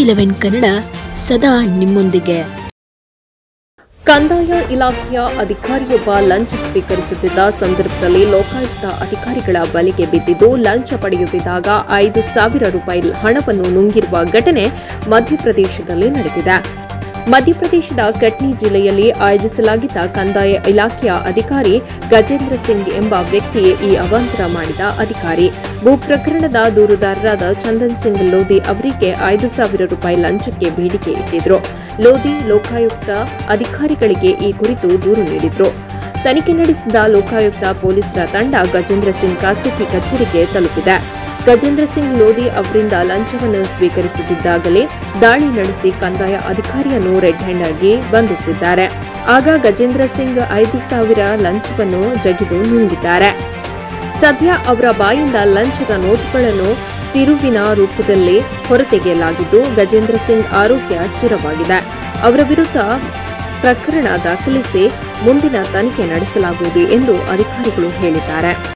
Eleven Kannada ಸದಾ ನಿಮ್ಮೊಂದಿಗೆ ಕಂದಾಯ ಇಲಾಖೆಯ ಅಧಿಕಾರಿಯೊಬ್ಬ ಲಂಚ ಸ್ವೀಕರಿಸುತ್ತಿದ್ದ ಸಂದರ್ಭದಲ್ಲಿ ಲೋಕಾಯುಕ್ತ ಅಧಿಕಾರಿಗಳ ಬಲೆಗೆ ಬಿದ್ದಿದ್ದು ಲಂಚ ಪಡೆಯುತ್ತಿದ್ದಾಗ ಐದು ಸಾವಿರ ರೂಪಾಯಿ ಹಣವನ್ನು ನುಂಗಿರುವ ಘಟನೆ ಮಧ್ಯಪ್ರದೇಶದಲ್ಲಿ ನಡೆದಿದೆ ಮಧ್ಯಪ್ರದೇಶದ ಕಟ್ನಿ ಜಿಲ್ಲೆಯಲ್ಲಿ ಆಯೋಜಿಸಲಾಗಿದ್ದ ಕಂದಾಯ ಇಲಾಖೆಯ ಅಧಿಕಾರಿ ಗಜೇಂದ್ರ ಸಿಂಗ್ ಎಂಬ ವ್ಯಕ್ತಿಯೇ ಈ ಅವಾಂತರ ಮಾಡಿದ ಅಧಿಕಾರಿ ಭೂ ಪ್ರಕರಣದ ದೂರುದಾರರಾದ ಚಂದನ್ ಸಿಂಗ್ ಲೋಧಿ ಅವರಿಗೆ ಐದು ಸಾವಿರ ರೂಪಾಯಿ ಲಂಚಕ್ಕೆ ಬೇಡಿಕೆ ಇಟ್ಟಿದ್ರು ಲೋಧಿ ಲೋಕಾಯುಕ್ತ ಅಧಿಕಾರಿಗಳಿಗೆ ಈ ಕುರಿತು ದೂರು ನೀಡಿದ್ರು ತನಿಖೆ ನಡೆಸಿದ ಲೋಕಾಯುಕ್ತ ಪೊಲೀಸರ ತಂಡ ಗಜೇಂದ್ರ ಸಿಂಗ್ ಖಾಸಗಿ ಕಚೇರಿಗೆ ತಲುಪಿದೆ ಗಜೇಂದ್ರ ಸಿಂಗ್ ಲೋಧಿ ಅವರಿಂದ ಲಂಚವನ್ನು ಸ್ವೀಕರಿಸುತ್ತಿದ್ದಾಗಲೇ ದಾಳಿ ನಡೆಸಿ ಕಂದಾಯ ಅಧಿಕಾರಿಯನ್ನು ರೆಡ್ ಹ್ಯಾಂಡ್ ಆಗಿ ಬಂಧಿಸಿದ್ದಾರೆ ಆಗ ಗಜೇಂದ್ರ ಸಿಂಗ್ ಐದು ಸಾವಿರ ಲಂಚವನ್ನು ಜಗಿದು ನುಂಗಿದ್ದಾರೆ ಸದ್ಯ ಅವರ ಬಾಯಿಂದ ಲಂಚದ ನೋಟುಗಳನ್ನು ತಿರುವಿನ ರೂಪದಲ್ಲಿ ಹೊರತೆಗೆಯಲಾಗಿದ್ದು ಗಜೇಂದ್ರ ಸಿಂಗ್ ಆರೋಗ್ಯ ಸ್ಥಿರವಾಗಿದೆ ಅವರ ವಿರುದ್ಧ ಪ್ರಕರಣ ದಾಖಲಿಸಿ ಮುಂದಿನ ತನಿಖೆ ನಡೆಸಲಾಗುವುದು ಎಂದು ಅಧಿಕಾರಿಗಳು ಹೇಳಿದ್ದಾರೆ